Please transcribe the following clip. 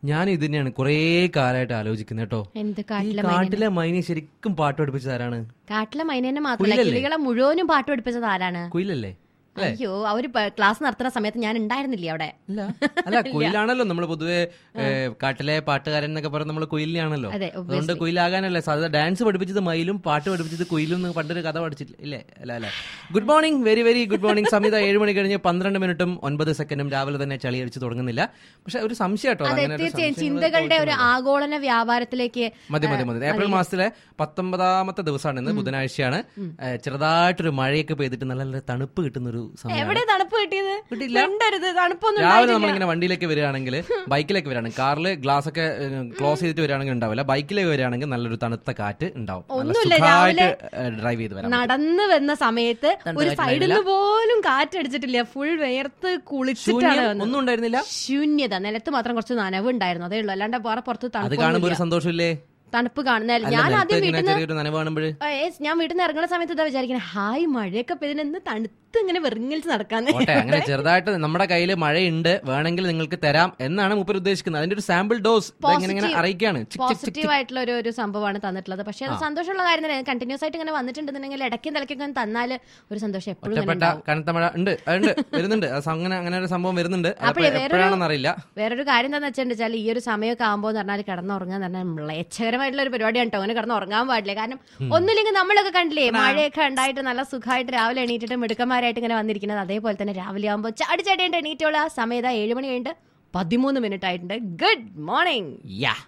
ഞാൻ ഇത് തന്നെയാണ് കുറേ കാലമായിട്ട് ആലോചിക്കുന്നത് കേട്ടോ എന്ത് ഈ കാട്ടിലെ മൈന കാട്ടിലെ മൈനെ ശരിക്കും പാട്ട് പഠിപ്പിച്ചത് ആരാണ് കാട്ടിലെ മൈനേനെ മാത്രമല്ല കുയിലല്ലേ? കിളികളെ മുഴുവനും പാട്ട് പഠിപ്പിച്ചത് ആരാണ് കുയിലല്ലേ അല്ലേ അയ്യോ അവര് പ- ക്ലാസ് നടത്തുന്ന സമയത്ത് ഞാൻ ഉണ്ടായിരുന്നില്ലേ അവിടെ ഇല്ല അല്ല കുയിലാണല്ലോ നമ്മൾ പൊതുവെ ഏ, കാട്ടിലെ പാട്ടുകാരൻ എന്നൊക്കെ പറയുന്നത് നമ്മൾ കുയിലിനാണല്ലോ അതെ, അതുകൊണ്ട് കുയിലാകാനല്ലേ സാധ്യത ഡാൻസ് പഠിപ്പിച്ചത് മയിലും പാട്ട് പഠിപ്പിച്ചത് കുയിലും എന്ന് പണ്ടൊരു കഥ പഠിച്ചില്ല ഇല്ലേ അല്ല അല്ല good morning very very good morning സമയത്ത് ഏഴ് മണി കഴിഞ്ഞ് പന്ത്രണ്ട് മിനിറ്റും ഒൻപത് സെക്കൻഡും രാവിലെ തന്നെ ചളി അടിച്ച് തുടങ്ങുന്നില്ല പക്ഷെ ഒരു സംശയം കേട്ടോ അതെ അങ്ങനെ ഒരു തീർച്ചയായും സംശയം ചിന്തകളുടെ ഒരു ആഗോളന വ്യാപാരത്തിലേക്ക് മതി മതി മതി ഏപ്രിൽ മാസത്തിലെ പത്തൊമ്പതാമത്തെ ദിവസമാണ് ഇന്ന് ബുധനാഴ്ചയാണ് ഏ, ചെറുതായിട്ടൊരു മഴയൊക്കെ പെയ്തിട്ട് നല്ല നല്ല തണുപ്പ് കിട്ടുന്ന ഒരു സമയമാണ് എവിടെ തണുപ്പ് കിട്ടിയത് കിട്ടിയില്ല. മിണ്ടരുത് തണുപ്പൊന്നും രാവിലെ ഉണ്ടായിട്ടില്ല. നമ്മളിങ്ങനെ വണ്ടിയിലേക്ക് വരികയാണെങ്കിൽ ബൈക്കിലേക്ക് വരികയാണെങ്കിൽ കാറിൽ ഗ്ലാസ് ഒക്കെ ക്ലോസ് ചെയ്തിട്ട് വരികയാണെങ്കിൽ ഉണ്ടാവില്ല ബൈക്കിലേക്ക് വരികയാണെങ്കിൽ നല്ലൊരു തണുത്ത കാറ്റ് ഉണ്ടാവും നല്ല ഒന്നുമില്ല, സുഖമായിട്ട് ഡ്രൈവ് ചെയ്ത് വരാം നടന്നു വന്ന സമയത്ത് ഒരു സൈഡിൽ നിന്ന് പോലും കാറ്റടിച്ചിട്ടില്ല ഫുൾ വേർത്ത് കുളിച്ചിട്ടാണ് ശൂന്യം വന്നത് ഒന്നും ഉണ്ടായിരുന്നില്ല ശൂന്യത നിലത്ത് മാത്രം കുറച്ച് നനവ് ഉണ്ടായിരുന്നു അതേ ഉള്ളൂ അല്ലാണ്ട് വേറെ പുറത്ത് അത് തണുപ്പ് കാണുമ്പോ ഒരു സന്തോഷമില്ലേ തണുപ്പ് കാണുന്ന അല്ല ഞാൻ നിലത്ത് ആദ്യം ഇങ്ങനെ വീട്ടിൽ നിന്ന് ചെറിയൊരു നനവ് കാണുമ്പോഴ് ഞാൻ വീട്ടിൽ നിന്ന് ഇറങ്ങുന്ന സമയത്ത് ഇതാ വിചാരിക്കുന്നത് ഹായ് മഴയൊക്കെ പെയ്തിന് തണുത്ത് ഇങ്ങനെ വെറുങ്ങിലിച്ച് നടക്കാന്ന് ഓട്ടെ അങ്ങനെ ചെറുതായിട്ട് നമ്മുടെ കയ്യിൽ മഴയുണ്ട് വേണമെങ്കിൽ നിങ്ങൾക്ക് തരാം എന്നാണ് മൂപ്പർ ഉദ്ദേശിക്കുന്നത് അതിന്റെ ഒരു സാമ്പിൾ ഡോസ് ഇങ്ങനെ ഇങ്ങനെ Positive. അറിയിക്കാണ് ചിക് ചിക് ചിക് പോസിറ്റീവ് ആയിട്ടുള്ള ഒരു ഒരു സംഭവമാണ് തന്നിട്ടുള്ളത് പക്ഷേ അത് സന്തോഷമുള്ള കാര്യം തന്നെ കണ്ടിന്യൂസ് ആയിട്ട് ഇങ്ങനെ വന്നിട്ടുണ്ടെന്നുണ്ടെങ്കിൽ ഇടയ്ക്കും തിലക്കൊക്കെ തന്നാൽ ഒരു സന്തോഷം എപ്പോഴും ഇങ്ങനെ ഒറ്റപ്പെട്ട കനത്ത മഴ ഉണ്ട് അതുണ്ട് വരുന്നുണ്ട് അത് അങ്ങനെ അങ്ങനെ ഒരു സംഭവം വരുന്നുണ്ട് അപ്പോഴേ വേറൊരു- എപ്പോഴാണെന്ന് അറിയില്ല വേറൊരു കാര്യം എന്താണെന്ന് വെച്ചിട്ടുണ്ടെച്ചാൽ ഈ ഒരു സമയമൊക്കെ ആകുമ്പോൾ എന്ന് പറഞ്ഞാൽ കിടന്നുറങ്ങാൻ എന്ന് പറഞ്ഞാൽ മ്ലേച്ഛകരമായിട്ടുള്ള ഒരു പരിപാടിയാണ് കേട്ടോ അങ്ങനെ കിടന്നുറങ്ങാൻ പാടില്ല കാരണം ഒന്നുമില്ലെങ്കിൽ നമ്മളൊക്കെ കണ്ടില്ലേ മഴയൊക്കെ ഉണ്ടായിട്ട് നല്ല സുഖമായിട്ട് രാവിലെ എണീറ്റിട്ട് മിടുക്കന്മാരായിട്ട് ഇങ്ങനെ വന്നിരിക്കുന്നത് അതേപോലെ തന്നെ രാവിലെ ആകുമ്പോൾ ചാടി ചാടിയിട്ട് എണീറ്റോളൂ ആ സമയത്ത് ഏഴ് മണി കഴിഞ്ഞിട്ട് പതിമൂന്ന് മിനിറ്റ് ആയിട്ടുണ്ട് ഗുഡ് മോർണിംഗ് യാ